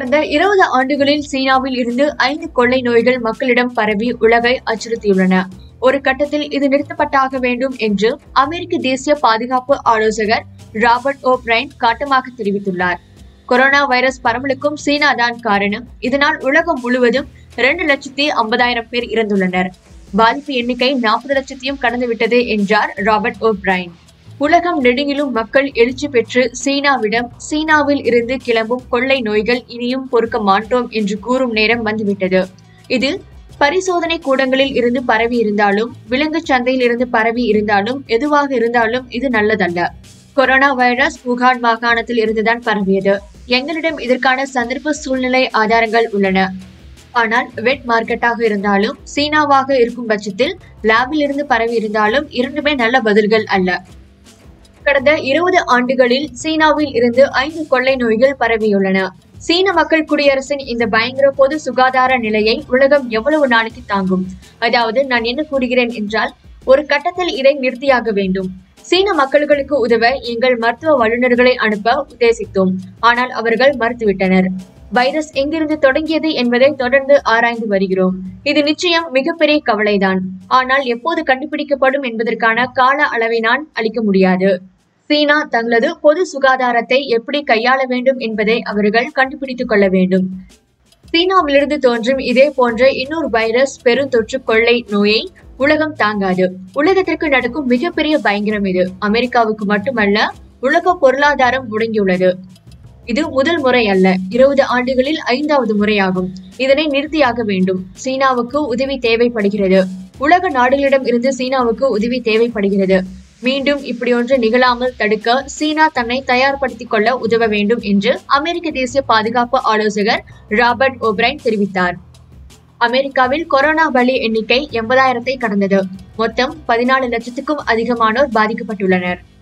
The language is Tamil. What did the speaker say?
கடந்த இருபது ஆண்டுகளில் சீனாவில் இருந்து ஐந்து கொள்ளை நோய்கள் மக்களிடம் பரவி உலகை அச்சுறுத்தியுள்ளன ஒரு கட்டத்தில் இது நிறுத்தப்பட்டாக வேண்டும் என்று அமெரிக்க தேசிய பாதுகாப்பு ஆலோசகர் ராபர்ட் ஓ பிரைன் காட்டமாக தெரிவித்துள்ளார் கொரோனா வைரஸ் பரவலுக்கும் சீனா தான் காரணம் இதனால் உலகம் முழுவதும் இரண்டு லட்சத்தி ஐம்பதாயிரம் பேர் இறந்துள்ளனர் பாதிப்பு எண்ணிக்கை நாற்பது லட்சத்தையும் கடந்துவிட்டது என்றார் ராபர்ட் ஓ பிரைன் உலகம் நெடுங்கிலும் மக்கள் எழுச்சி பெற்று சீனாவிடம் சீனாவில் இருந்து கிளம்பும் கொள்ளை நோய்கள் இனியும் பொறுக்க மாட்டோம் என்று கூறும் நேரம் வந்துவிட்டது இது பரிசோதனை கூடங்களில் இருந்து பரவி இருந்தாலும் விலங்கு சந்தையில் இருந்து பரவி இருந்தாலும் எதுவாக இருந்தாலும் இது நல்லதல்ல கொரோனா வைரஸ் வுகான் மாகாணத்தில் இருந்துதான் பரவியது எங்களிடம் இதற்கான சந்தர்ப்ப சூழ்நிலை ஆதாரங்கள் உள்ளன ஆனால் வெட் மார்க்கெட்டாக இருந்தாலும் சீனாவாக இருக்கும் பட்சத்தில் லேபில் இருந்து பரவி இருந்தாலும் இரண்டுமே நல்ல பதில்கள் அல்ல கடந்த இருபது ஆண்டுகளில் சீனாவில் இருந்து ஐந்து கொள்ளை நோய்கள் பரவியுள்ளன சீன மக்கள் குடியரசின் இந்த பயங்கர பொது சுகாதார நிலையை உலகம் எவ்வளவு நாளைக்கு தாங்கும் அதாவது நான் என்ன கூறுகிறேன் என்றால் ஒரு கட்டத்தில் இதை நிறுத்தியாக வேண்டும் சீன மக்களுக்கு உதவ எங்கள் மருத்துவ வல்லுநர்களை அனுப்ப உத்தேசித்தோம் ஆனால் அவர்கள் மறுத்துவிட்டனர் வைரஸ் எங்கிருந்து தொடங்கியது என்பதை தொடர்ந்து ஆராய்ந்து வருகிறோம் இது நிச்சயம் மிகப்பெரிய கவலைதான் ஆனால் எப்போது கண்டுபிடிக்கப்படும் என்பதற்கான கால அளவை நான் அளிக்க முடியாது சீனா தங்களது பொது சுகாதாரத்தை எப்படி கையாள வேண்டும் என்பதை அவர்கள் கண்டுபிடித்துக் கொள்ள வேண்டும் சீனாவிலிருந்து தோன்றும் இதே போன்ற இன்னொரு வைரஸ் பெருந்தொற்று கொள்ளை நோயை உலகம் தாங்காது உலகத்திற்கு நடக்கும் மிகப்பெரிய பயங்கரம் இது அமெரிக்காவுக்கு மட்டுமல்ல உலக பொருளாதாரம் முடங்கியுள்ளது இது முதல் முறை அல்ல இருபது ஆண்டுகளில் ஐந்தாவது முறையாகும் இதனை நிறுத்தியாக வேண்டும் சீனாவுக்கு உதவி தேவைப்படுகிறது உலக நாடுகளிடம் இருந்து சீனாவுக்கு உதவி தேவைப்படுகிறது மீண்டும் இப்படி ஒன்று நிகழாமல் தடுக்க சீனா தன்னை தயார்படுத்திக் கொள்ள உதவ வேண்டும் என்று அமெரிக்க தேசிய பாதுகாப்பு ஆலோசகர் ராபர்ட் ஓப்ரைன் தெரிவித்தார் அமெரிக்காவில் கொரோனா பலி எண்ணிக்கை எண்பதாயிரத்தை கடந்தது மொத்தம் பதினாலு லட்சத்துக்கும் அதிகமானோர் பாதிக்கப்பட்டுள்ளனர்